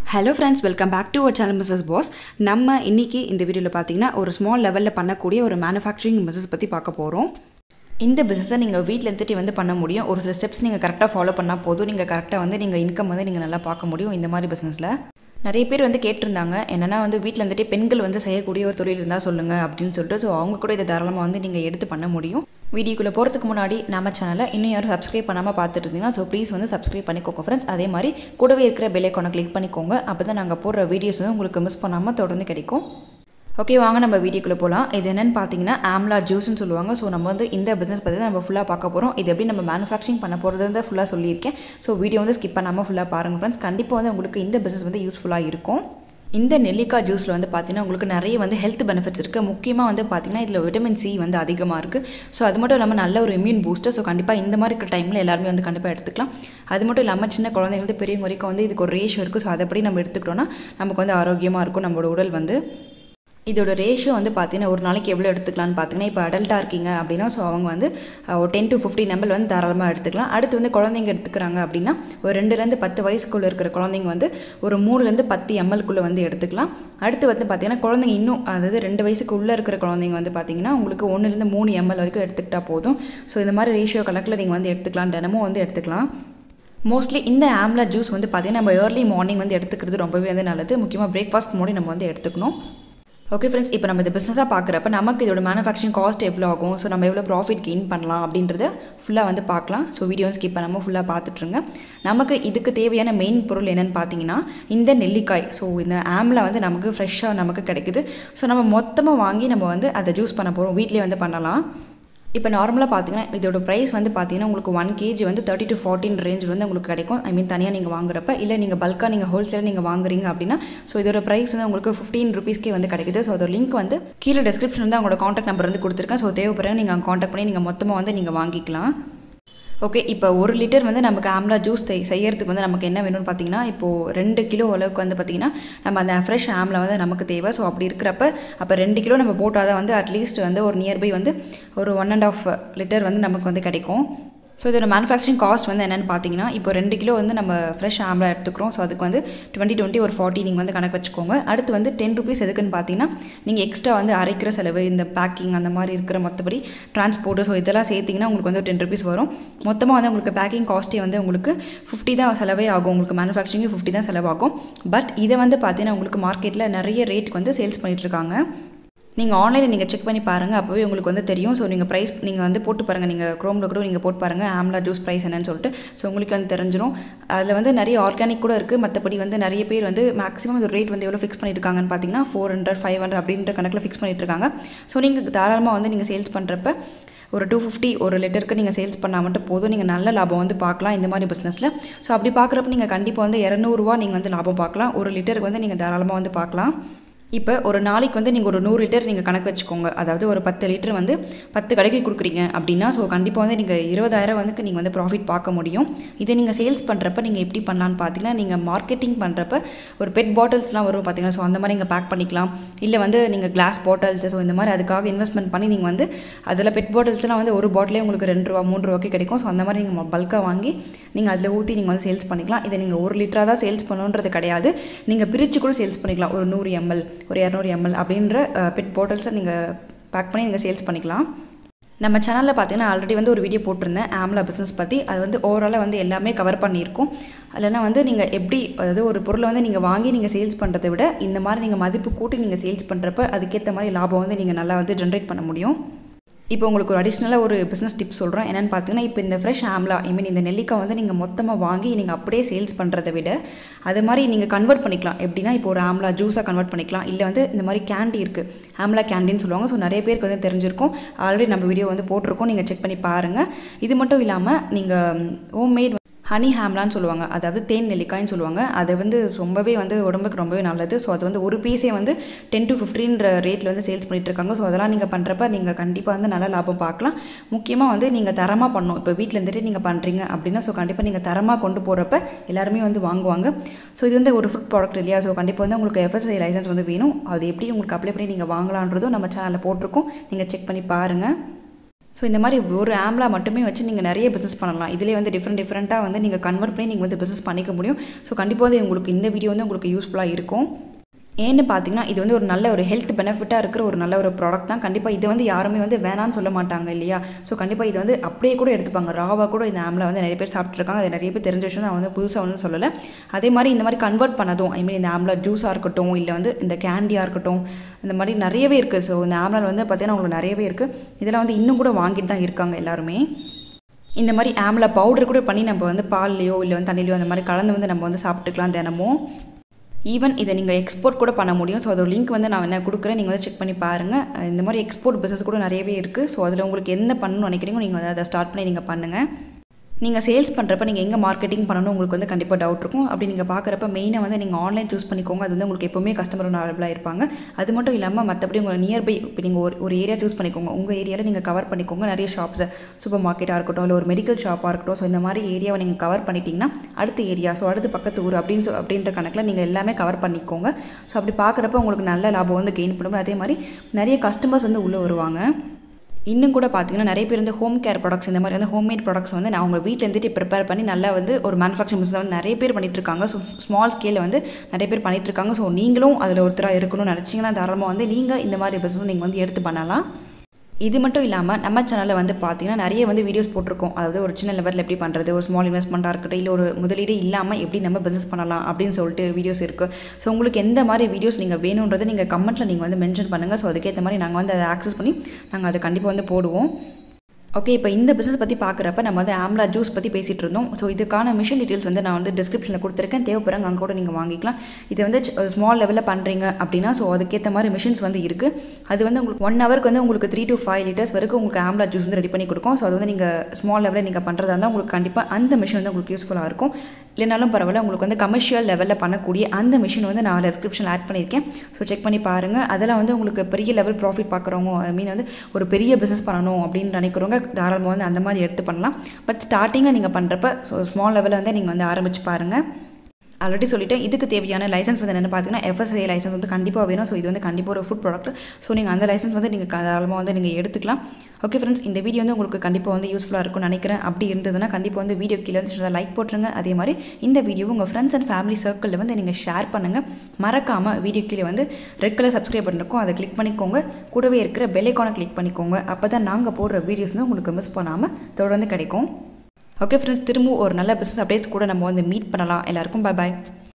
hello friends welcome back to our channel Mrs பாஸ் நம்ம இன்னைக்கு இந்த வீடியோவில் பார்த்தீங்கன்னா ஒரு ஸ்மால் லெவலில் பண்ணக்கூடிய ஒரு மேனுஃபேக்சரிங் பிஸ்னஸ் பற்றி பார்க்க போகிறோம் இந்த பிஸ்னஸை நீங்கள் வீட்டில் இருந்துட்டு வந்து பண்ண முடியும் ஒரு சில ஸ்டெப்ஸ் நீங்கள் கரெக்டாக ஃபாலோ பண்ணால் போதும் நீங்கள் கரெக்டாக வந்து நீங்கள் இன்கம் வந்து நீங்கள் நல்லா பார்க்க முடியும் இந்த மாதிரி பிஸ்னஸில் நிறைய பேர் வந்து கேட்டிருந்தாங்க என்னென்னா வந்து வீட்டில் இருந்துட்டு பெண்கள் வந்து செய்யக்கூடிய ஒரு தொழில் இருந்தால் சொல்லுங்கள் அப்படின்னு சொல்லிட்டு ஸோ அவங்க கூட இதை தாராளமாக வந்து நீங்கள் எடுத்து பண்ண முடியும் வீடியோக்குள்ளே போகிறதுக்கு முன்னாடி நம்ம சேனலை இன்னும் யாரும் சப்ஸ்கிரைப் பண்ணாமல் பார்த்துட்டு இருந்தீங்கன்னா ஸோ ப்ளீஸ் வந்து சப்ஸ்கிரைப் பண்ணிக்கோங்க ஃப்ரெண்ட்ஸ் அதே மாதிரி கூடவே இருக்கிற பெல் ஐக்கானை கிளிக் பண்ணிக்கோங்க அப்போ தான் நாங்கள் போடுற வீடியோஸ் வந்து உங்களுக்கு மிஸ் பண்ணாமல் தொடர்ந்து கிடைக்கும் ஓகே வாங்க நம்ம வீடியோக்குள்ளே போகலாம் இது என்னென்னு பார்த்தீங்கன்னா ஆம்லா ஜூஸ்னு சொல்லுவாங்க ஸோ நம்ம வந்து இந்த பிஸ்னஸ் பற்றி தான் நம்ம ஃபுல்லாக பார்க்க போகிறோம் இது எப்படி நம்ம மேனுஃபேக்சரிங் பண்ண போகிறது வந்து ஃபுல்லாக சொல்லியிருக்கேன் ஸோ வீடியோ வந்து ஸ்கிப் பண்ணாமல் ஃபுல்லாக பாருங்கள் ஃப்ரெண்ட்ஸ் கண்டிப்பாக வந்து உங்களுக்கு இந்த பிஸ்னஸ் வந்து யூஸ்ஃபுல்லாக இருக்கும் இந்த நெல்லிக்காய் ஜூஸில் வந்து பார்த்திங்கன்னா உங்களுக்கு நிறைய வந்து ஹெல்த் பெனிஃபிட்ஸ் இருக்குது முக்கியமாக வந்து பார்த்திங்கன்னா இதில் விட்டமின் சி வந்து அதிகமாக இருக்குது ஸோ அது மட்டும் இல்லாமல் நல்ல ஒரு இம்யூன் பூஸ்டர் ஸோ கண்டிப்பாக இந்த மாதிரி இருக்கிற டைமில் எல்லாருமே வந்து கண்டிப்பாக எடுத்துக்கலாம் அது மட்டும் இல்லாமல் சின்ன குழந்தைங்களுக்கு பெரியவங்க வரைக்கும் வந்து இதுக்கு ஒரு ரேஷியோ இருக்குது ஸோ அதைப்படி நம்ம எடுத்துக்கிட்டோன்னா நமக்கு வந்து ஆரோக்கியமாக இருக்கும் நம்மளோட உடல் வந்து இதோட ரேஷியோ வந்து பார்த்தீங்கன்னா ஒரு நாளைக்கு எவ்வளோ எடுத்துக்கலாம்னு பார்த்தீங்கன்னா இப்போ அடல்ட்டாக இருக்கீங்க அப்படின்னா ஸோ அவங்க வந்து ஒரு டென் டு ஃபிஃப்டின் எம்எல் வந்து தாராளமாக எடுத்துக்கலாம் அடுத்து வந்து குழந்தைங்க எடுத்துக்கிறாங்க அப்படின்னா ஒரு ரெண்டுலேருந்து பத்து வயசுக்குள்ளே இருக்கிற குழந்தைங்க வந்து ஒரு மூணுலேருந்து பத்து எம்எல்குள்ளே வந்து எடுத்துக்கலாம் அடுத்து வந்து பார்த்தீங்கன்னா குழந்தைங்க இன்னும் அதாவது ரெண்டு வயசுக்கு உள்ளே இருக்கிற குழந்தைங்க வந்து பார்த்தீங்கன்னா உங்களுக்கு ஒன்றுலேருந்து மூணு எம்எல் வரைக்கும் எடுத்துக்கிட்டால் போதும் ஸோ இந்த மாதிரி ரேஷியோ கணக்கில் நீங்கள் வந்து எடுத்துக்கலாம் தினமும் வந்து எடுத்துக்கலாம் மோஸ்ட்லி இந்த ஆம்லா ஜூஸ் வந்து பார்த்திங்கன்னா நம்ம ஏர்லி மார்னிங் வந்து எடுத்துக்கிறது ரொம்பவே வந்து நல்லது முக்கியமாக பிரேக்ஃபாஸ்ட் முன்னாடி நம்ம வந்து எடுத்துக்கணும் ஓகே ஃப்ரெண்ட்ஸ் இப்போ நம்ம இந்த பிஸ்னஸாக பார்க்குறப்ப நமக்கு இதோட மேனுஃபேக்சரிங் காஸ்ட் எவ்வளோ ஆகும் ஸோ நம்ம எவ்வளோ ப்ராஃபிட் கெயின் பண்ணலாம் அப்படின்றத ஃபுல்லாக வந்து பார்க்கலாம் ஸோ வீடியோ ஸ்கிப் பண்ணாமல் ஃபுல்லாக பார்த்துட்ருங்க நமக்கு இதுக்கு தேவையான மெயின் பொருள் என்னென்னு பார்த்தீங்கன்னா இந்த நெல்லிக்காய் ஸோ இந்த ஆம்லா வந்து நமக்கு ஃப்ரெஷ்ஷாக நமக்கு கிடைக்குது ஸோ நம்ம மொத்தமாக வாங்கி நம்ம வந்து அதை ஜூஸ் பண்ண போகிறோம் வீட்லேயே வந்து பண்ணலாம் இப்போ நார்மலாக பார்த்தீங்கன்னா இதோட ப்ரைஸ் வந்து பார்த்தீங்கன்னா உங்களுக்கு ஒன் கேஜி வந்து தேர்ட்டி டு ஃபார்ட்டின் ரேஞ்ச் வந்து உங்களுக்கு கிடைக்கும் ஐ மீன் தனியாக நீங்கள் வாங்குறப்ப இல்லை நீங்கள் பல்காக நீங்கள் ஹோல்சேல் நீங்கள் வாங்குறீங்க அப்படின்னா ஸோ இதோட ப்ரைஸ் வந்து உங்களுக்கு ஃபிஃப்டீன் ருபீஸ்க்கே வந்து கிடைக்குது ஸோ அதோட லிங்க் வந்து கீழே டிஸ்கிரிப்ஷன் வந்து அவங்களோட காண்டாக்ட் நம்பர் வந்து கொடுத்துருக்கேன் ஸோ தேவைப்படுற நீங்கள் காண்டாக்ட் பண்ணி நீங்கள் மொத்தமாக வந்து நீங்கள் வாங்கிக்கலாம் ஓகே இப்போ ஒரு லிட்டர் வந்து நமக்கு ஆம்லா ஜூஸ் செய்யறதுக்கு வந்து நமக்கு என்ன வேணும்னு பார்த்தீங்கன்னா இப்போது ரெண்டு கிலோ அளவுக்கு வந்து பார்த்திங்கன்னா நம்ம அந்த ஃப்ரெஷ் ஆம்லா வந்து நமக்கு தேவை ஸோ அப்படி இருக்கிறப்ப அப்போ ரெண்டு கிலோ நம்ம போட்டால் தான் வந்து அட்லீஸ்ட் வந்து ஒரு நியர்பை வந்து ஒரு ஒன் அண்ட் ஆஃப் லிட்டர் வந்து நமக்கு வந்து கிடைக்கும் ஸோ இதோட மேனுஃபேக்சரிங் காஸ்ட் வந்து என்னென்னு பார்த்தீங்கன்னா இப்போ ரெண்டு கிலோ வந்து நம்ம ஃப்ரெஷ் ஆம்லா எடுத்துக்கிறோம் ஸோ அதுக்கு வந்து டுவெண்ட்டி டுவெண்ட்டி ஒரு ஃபார்ட்டி நீங்கள் வந்து கணக்கு வச்சுக்கோங்க அடுத்து வந்து டென் ருபீஸ் எதுக்குன்னு பார்த்தீங்கன்னா நீங்கள் எக்ஸ்ட்ரா வந்து அரைக்கிற செலவு இந்த பேக்கிங் அந்த மாதிரி இருக்கிற மற்றபடி டிரான்ஸ்போர்ட்டு ஸோ இதெல்லாம் சேர்த்திங்கன்னா உங்களுக்கு வந்து டென் ருபீஸ் வரும் மொத்தமாக வந்து உங்களுக்கு பேக்கிங் காஸ்ட்டே வந்து உங்களுக்கு ஃபிஃப்டி தான் செலவே ஆகும் உங்களுக்கு மேனுஃபேக்சரிங் ஃபிஃப்டி தான் செலவாகும் பட் இதை வந்து பார்த்தீங்கன்னா உங்களுக்கு மார்க்கெட்டில் நிறைய ரேட்டுக்கு வந்து சேல்ஸ் பண்ணிகிட்ருக்காங்க நீங்கள் ஆன்லைனில் நீங்கள் செக் பண்ணி பாருங்கள் அப்போவே உங்களுக்கு வந்து தெரியும் ஸோ நீங்கள் ப்ரைஸ் நீங்கள் வந்து போட்டு பாருங்கள் நீங்கள் க்ரோமில் கூட நீங்கள் போட்டு பாருங்கள் ஆம்லா ஜூஸ் ப்ரைஸ் என்னன்னு சொல்லிட்டு ஸோ உங்களுக்கு வந்து தெரிஞ்சிடும் அதில் வந்து நிறைய ஆர்கானிக் கூட இருக்குது மற்றபடி வந்து நிறைய பேர் வந்து மேக்ஸிமம் ஒரு ரேட் வந்து எவ்வளோ ஃபிக்ஸ் பண்ணியிருக்காங்கன்னு பார்த்தீங்கன்னா ஃபோர் ஹண்ட்ரட் ஃபைவ் ஹண்ட்ரட் அப்படின்ற கணக்கில் ஃபிக்ஸ் பண்ணிட்டு இருக்காங்க ஸோ நீங்கள் தாராளமாக வந்து நீங்கள் சேல்ஸ் பண்ணுறப்ப ஒரு டூ ஃபிஃப்டி ஒரு லிட்டருக்கு நீங்கள் சேல்ஸ் பண்ணால் மட்டும் போதும் நீங்கள் நல்ல லாபம் வந்து பார்க்கலாம் இந்த மாதிரி பிஸ்னஸில் ஸோ அப்படி பார்க்குறப்ப நீங்கள் கண்டிப்பாக வந்து இரநூறுவா நீங்கள் வந்து லாபம் பார்க்கலாம் ஒரு லிட்டருக்கு வந்து நீங்கள் தாராளமாக வந்து பார்க்கலாம் இப்போ ஒரு நாளைக்கு வந்து நீங்கள் ஒரு நூறு லிட்டர் நீங்கள் கணக்கு வச்சுக்கோங்க அதாவது ஒரு பத்து லிட்டர் வந்து பத்து கடைக்கு கொடுக்குறீங்க அப்படின்னா ஸோ கண்டிப்பாக வந்து நீங்கள் இருபதாயிரம் வந்து நீங்கள் வந்து ப்ராஃபிட் பார்க்க முடியும் இதை நீங்கள் சேல்ஸ் பண்ணுறப்ப நீங்கள் எப்படி பண்ணலான்னு பார்த்தீங்கன்னா நீங்கள் மார்க்கெட்டிங் பண்ணுறப்ப ஒரு பெட் பாட்டில்ஸ்லாம் வரும் பார்த்தீங்கன்னா ஸோ அந்த மாதிரி நீங்கள் பேக் பண்ணிக்கலாம் இல்லை வந்து நீங்கள் கிளாஸ் பாட்டில்ஸ் ஸோ இந்த மாதிரி அதுக்காக இன்வெஸ்ட்மெண்ட் பண்ணி நீங்கள் வந்து அதில் பெட் பாட்டில்ஸ்லாம் வந்து ஒரு பாட்டிலே உங்களுக்கு ரெண்டு ரூபா மூணு ரூபாய்க்கு கிடைக்கும் ஸோ அந்த மாதிரி நீங்கள் பல்காக வாங்கி நீங்கள் அதில் ஊற்றி நீங்கள் வந்து சேல்ஸ் பண்ணிக்கலாம் இதை நீங்கள் ஒரு லிட்டராக தான் சேல்ஸ் பண்ணணுன்றது கிடையாது நீங்கள் பிரித்து கூட சேல்ஸ் பண்ணிக்கலாம் ஒரு நூறு எம்எல் ஒரு இரநூறு எம்எல் அப்படின்ற பெட் பாட்டில்ஸை நீங்கள் பேக் பண்ணி நீங்கள் சேல்ஸ் பண்ணிக்கலாம் நம்ம சேனலில் பார்த்தீங்கன்னா ஆல்ரெடி வந்து ஒரு வீடியோ போட்டிருந்தேன் ஆம்லா பிஸ்னஸ் பற்றி அது வந்து ஓவராலாக வந்து எல்லாமே கவர் பண்ணியிருக்கோம் இல்லைனா வந்து நீங்கள் எப்படி அதாவது ஒரு பொருளை வந்து நீங்கள் வாங்கி நீங்கள் சேல்ஸ் பண்ணுறதை விட இந்த மாதிரி நீங்கள் மதிப்பு கூட்டி நீங்கள் சேல்ஸ் பண்ணுறப்ப அதுக்கேற்ற மாதிரி லாபம் வந்து நீங்கள் நல்லா வந்து ஜென்ரேட் பண்ண முடியும் இப்போ உங்களுக்கு ஒரு அடிஷ்னலாக ஒரு பிஸ்னஸ் டிப் சொல்கிறேன் என்னென்னு பார்த்தீங்கன்னா இப்போ இந்த ஃப்ரெஷ் ஆம்லா ஐ மீன் இந்த நெல்லிக்காய் வந்து நீங்கள் மொத்தமாக வாங்கி நீங்கள் அப்படியே சேல்ஸ் பண்ணுறதை விட அது மாதிரி நீங்கள் கன்வெர்ட் பண்ணிக்கலாம் எப்படின்னா இப்போ ஒரு ஆம்லா ஜூஸாக கன்வெர்ட் பண்ணிக்கலாம் இல்லை வந்து இந்த மாதிரி கேண்டி இருக்குது ஆம்லா கேண்டின்னு சொல்லுவாங்க ஸோ நிறைய பேருக்கு வந்து தெரிஞ்சிருக்கும் ஆல்ரெடி நம்ம வீடியோ வந்து போட்டிருக்கோம் நீங்கள் செக் பண்ணி பாருங்கள் இது மட்டும் இல்லாமல் நீங்கள் ஹோம்மேட் ஹனி ஹேம்லான்னு சொல்லுவாங்க அதாவது தேன் நெல்லிக்காய்னு சொல்லுவாங்க அது வந்து ரொம்பவே வந்து உடம்புக்கு ரொம்பவே நல்லது ஸோ அது வந்து ஒரு பீஸே வந்து டென் டு ஃபிஃப்டின்ற ரேட்டில் வந்து சேல்ஸ் பண்ணிட்டு இருக்காங்க ஸோ அதெல்லாம் நீங்கள் பண்ணுறப்ப நீங்கள் கண்டிப்பாக வந்து நல்ல லாபம் பார்க்கலாம் முக்கியமாக வந்து நீங்கள் தரமாக பண்ணணும் இப்போ வீட்டில் இருந்துட்டு நீங்கள் பண்ணுறீங்க அப்படின்னா ஸோ கண்டிப்பாக நீங்கள் தரமாக கொண்டு போகிறப்ப எல்லாருமே வந்து வாங்குவாங்க ஸோ இது வந்து ஒரு ஃபுட் ப்ராடக்ட் இல்லையா ஸோ கண்டிப்பாக வந்து உங்களுக்கு எஃப்எஸ்ஐ லைசன்ஸ் வந்து வேணும் அது எப்படி உங்களுக்கு அப்ளை பண்ணி நீங்கள் வாங்கலான்றதும் நம்ம சேனலில் போட்டிருக்கோம் நீங்கள் செக் பண்ணி பாருங்கள் ஸோ இந்த மாதிரி ஒரு ஆம்லா மட்டுமே வச்சு நீங்கள் நிறைய பிஸ்னஸ் பண்ணலாம் இதிலே வந்து டிஃப்ரெண்ட் டிஃப்ரெண்ட்டாக வந்து நீங்கள் கன்வெர்ட் பண்ணி நீங்கள் வந்து பிஸ்னஸ் பண்ணிக்க முடியும் ஸோ கண்டிப்பாக வந்து உங்களுக்கு இந்த வீடியோ வந்து உங்களுக்கு யூஸ்ஃபுல்லாக இருக்கும் ஏன்னு பார்த்தீங்கன்னா இது வந்து ஒரு நல்ல ஒரு ஹெல்த் பெனிஃபிட்டாக இருக்கிற ஒரு நல்ல ஒரு ப்ராடக்ட் தான் கண்டிப்பாக இது வந்து யாருமே வந்து வேணான்னு சொல்ல மாட்டாங்க இல்லையா ஸோ கண்டிப்பாக இது வந்து அப்படியே கூட எடுத்துப்பாங்க ராவாக கூட இந்த ஆம்ல வந்து நிறைய பேர் சாப்பிட்ருக்காங்க அது நிறைய பேர் தெரிஞ்ச விஷயம் நான் வந்து புதுசாக வந்து சொல்லலை அதே மாதிரி இந்த மாதிரி கன்வெர்ட் பண்ணதும் ஐ மீன் இந்த ஆம்லா ஜூஸாக இருக்கட்டும் இல்லை வந்து இந்த கேண்டியாக இருக்கட்டும் இந்த மாதிரி நிறையவே இருக்குது ஸோ இந்த ஆம்லாவில் வந்து பார்த்தீங்கன்னா உங்களுக்கு நிறையவே இருக்குது இதெல்லாம் வந்து இன்னும் கூட வாங்கிட்டு தான் இருக்காங்க எல்லாருமே இந்த மாதிரி ஆம்லா பவுடர் கூட பண்ணி நம்ம வந்து பால்லையோ இல்லை வந்து தண்ணிலையோ அந்த மாதிரி கலந்து வந்து நம்ம வந்து சாப்பிட்டுக்கலாம் தினமும் ஈவன் இதை நீங்கள் எக்ஸ்போர்ட் கூட பண்ண முடியும் ஸோ அதோட லிங்க் வந்து நான் என்ன கொடுக்குறேன் நீங்கள் வந்து செக் பண்ணி பாருங்கள் இந்த மாதிரி எக்ஸ்போர்ட் பிஸ்னஸ் கூட நிறையவே இருக்குது ஸோ அதில் உங்களுக்கு என்ன பண்ணணும்னு நினைக்கிறீங்களோ நீங்கள் வந்து அதை ஸ்டார்ட் பண்ணி நீங்கள் பண்ணுங்கள் நீங்கள் சேல்ஸ் பண்ணுறப்ப நீங்கள் எங்கே மார்க்கெட்டிங் பண்ணணும் உங்களுக்கு வந்து கண்டிப்பாக டவுட் இருக்கும் அப்படி நீங்கள் பார்க்குறப்ப மெயினாக வந்து நீங்கள் ஆன்லைன் சூஸ் பண்ணிக்கோங்க அது வந்து உங்களுக்கு எப்போவுமே கஸ்டமர் அவைலபிளாக இருப்பாங்க அது மட்டும் இல்லாமல் மற்றபடி உங்கள் நியர்பை இப்போ நீங்கள் ஒரு ஒரு ஏரியா சூஸ் பண்ணிக்கோங்க உங்கள் ஏரியாவில் நீங்கள் கவர் பண்ணிக்கோங்க நிறைய ஷாப்ஸை சூப்பர் மார்க்கெட்டாக இருக்கட்டும் இல்லை ஒரு மெடிக்கல் ஷாப்பாக இருக்கட்டும் ஸோ இந்த மாதிரி ஏரியாவை நீங்கள் கவர் பண்ணிட்டீங்கன்னா அடுத்த ஏரியா ஸோ அடுத்து பக்கத்து ஊர் அப்படின்னு சொ அப்படின்ற கணக்கில் நீங்கள் எல்லாமே கவர் பண்ணிக்கோங்க ஸோ அப்படி பார்க்குறப்ப உங்களுக்கு நல்ல லாபம் வந்து கெயின் பண்ணும் அதே மாதிரி நிறைய கஸ்டமர்ஸ் வந்து உள்ளே வருவாங்க இன்னும் கூட பார்த்தீங்கன்னா நிறைய பேர் வந்து ஹோம் கேர் ப்ராடக்ட்ஸ் இந்த மாதிரி வந்து ஹோம்மேட் ப்ராடக்ட்ஸ் வந்து நான் அவங்க வீட்டில் இருந்துட்டு ப்ரிப்பேர் பண்ணி நல்லா வந்து ஒரு மேனுஃபேக்சரிங் பிஸ்னஸ் வந்து நிறைய பேர் பண்ணிட்டு இருக்காங்க ஸோ ஸ்மால் ஸ்கேலில் வந்து நிறைய பேர் பண்ணிட்டு இருக்காங்க ஸோ நீங்களும் அதில் ஒருத்தராக இருக்கணும்னு நினச்சிங்கன்னா தாராளமாக வந்து நீங்கள் இந்த மாதிரி பிஸ்னஸ் நீங்கள் வந்து எடுத்து பண்ணலாம் இது மட்டும் இல்லாமல் நம்ம சேனலில் வந்து பார்த்தீங்கன்னா நிறைய வந்து வீடியோஸ் போட்டிருக்கோம் அதாவது ஒரு சின்ன லெவலில் எப்படி பண்ணுறது ஒரு ஸ்மால் இன்வெஸ்ட்மெண்ட்டாக இருக்கட்டும் இல்லை ஒரு முதலீடு இல்லாமல் எப்படி நம்ம பிஸ்னஸ் பண்ணலாம் அப்படின்னு சொல்லிட்டு வீடியோஸ் இருக்குது ஸோ உங்களுக்கு எந்த மாதிரி வீடியோஸ் நீங்கள் வேணுன்றதை நீங்கள் கமெண்ட்டில் நீங்கள் வந்து மென்ஷன் பண்ணுங்கள் ஸோ அதுக்கேற்ற மாதிரி நாங்கள் வந்து அதை ஆக்சஸ் பண்ணி நாங்கள் அதை கண்டிப்பாக வந்து போடுவோம் ஓகே இப்போ இந்த பிஸ்னஸ் பற்றி பார்க்குறப்ப நம்ம வந்து ஆம்லா ஜூஸ் பற்றி பேசிகிட்டு இருந்தோம் ஸோ இதுக்கான மிஷின் டீட்டெயில்ஸ் வந்து நான் வந்து டிஸ்கிரிப்ஷனில் கொடுத்துருக்கேன் தேவைப்படுறாங்க அங்கே கூட நீங்கள் வாங்கிக்கலாம் இது வந்து ஸ்மால் லெவலில் பண்ணுறீங்க அப்படின்னா ஸோ அதுக்கேற்ற மாதிரி மிஷின்ஸ் வந்து இருக்குது அது வந்து உங்களுக்கு ஒன் ஹவருக்கு வந்து உங்களுக்கு த்ரீ டு ஃபைவ் லிட்டர்ஸ் வரைக்கும் உங்களுக்கு ஆம்லா ஜூஸ் வந்து ரெடி பண்ணி கொடுக்கும் ஸோ அது வந்து நீங்கள் ஸ்மால் லெவலில் நீங்கள் பண்ணுறதா இருந்தால் உங்களுக்கு கண்டிப்பாக அந்த மிஷின் வந்து உங்களுக்கு யூஸ்ஃபுல்லாக இருக்கும் இல்லைனாலும் பரவாயில்ல உங்களுக்கு வந்து கமர்ஷியல் லெவலில் பண்ணக்கூடிய அந்த மிஷின் வந்து நான் டிஸ்கிரிப்ஷனில் ஆட் பண்ணியிருக்கேன் ஸோ செக் பண்ணி பாருங்கள் அதெல்லாம் வந்து உங்களுக்கு பெரிய லெவல் ப்ராஃபிட் பார்க்குறவங்க ஐ மீன் வந்து ஒரு பெரிய பிஸ்னஸ் பண்ணணும் அப்படின்னு நினைக்கிறவங்க தாராளமாக வந்து அந்த மாதிரி எடுத்து பண்ணலாம் பட் ஸ்டார்டிங்கில் நீங்கள் பண்ணுறப்ப ஸோ ஸ்மால் லெவலில் வந்து நீங்கள் வந்து ஆரம்பிச்சு பாருங்கள் ஆல்ரெடி சொல்லிட்டேன் இதுக்கு தேவையான லைசன்ஸ் வந்து என்ன பார்த்தீங்கன்னா எஃப்எஸ்ஐ லைசன்ஸ் வந்து கண்டிப்பாக வேணும் ஸோ இது வந்து கண்டிப்பாக ஒரு ஃபுட் ப்ராடக்ட் ஸோ நீங்கள் அந்த லைசன்ஸ் வந்து நீங்கள் தாராளமாக வந்து நீங்கள் எடுத்துக்கலாம் ஓகே ஃப்ரெண்ட்ஸ் இந்த வீடியோ வந்து உங்களுக்கு கண்டிப்பாக வந்து யூஸ்ஃபுல்லாக இருக்கும்னு நினைக்கிறேன் அப்படி இருந்ததுன்னா கண்டிப்பாக வந்து வீடியோ கீழே வந்து லைக் போட்டுருங்க அதே மாதிரி இந்த வீடியோ உங்கள் ஃப்ரெண்ட்ஸ் அண்ட் ஃபேமிலி சர்க்கிளில் வந்து நீங்கள் ஷேர் பண்ணுங்கள் மறக்காமல் வீடியோ கீழே வந்து ரெட் கலர் சப்ஸ்கிரைப் பண்ணிருக்கோம் அதை கிளிக் பண்ணிக்கோங்க கூடவே இருக்கிற பெல்லைக்கானை கிளிக் பண்ணிக்கோங்க அப்போ தான் நாங்கள் போடுற வீடியோஸ் வந்து உங்களுக்கு மிஸ் பண்ணாமல் தொடர்ந்து கிடைக்கும் ஓகே ஃப்ரெண்ட்ஸ் திரும்பவும் ஒரு நல்ல பிஸ்னஸ் அப்டேட்ஸ் கூட நம்ம வந்து மீட் பண்ணலாம் எல்லாருக்கும் பாய் பாய்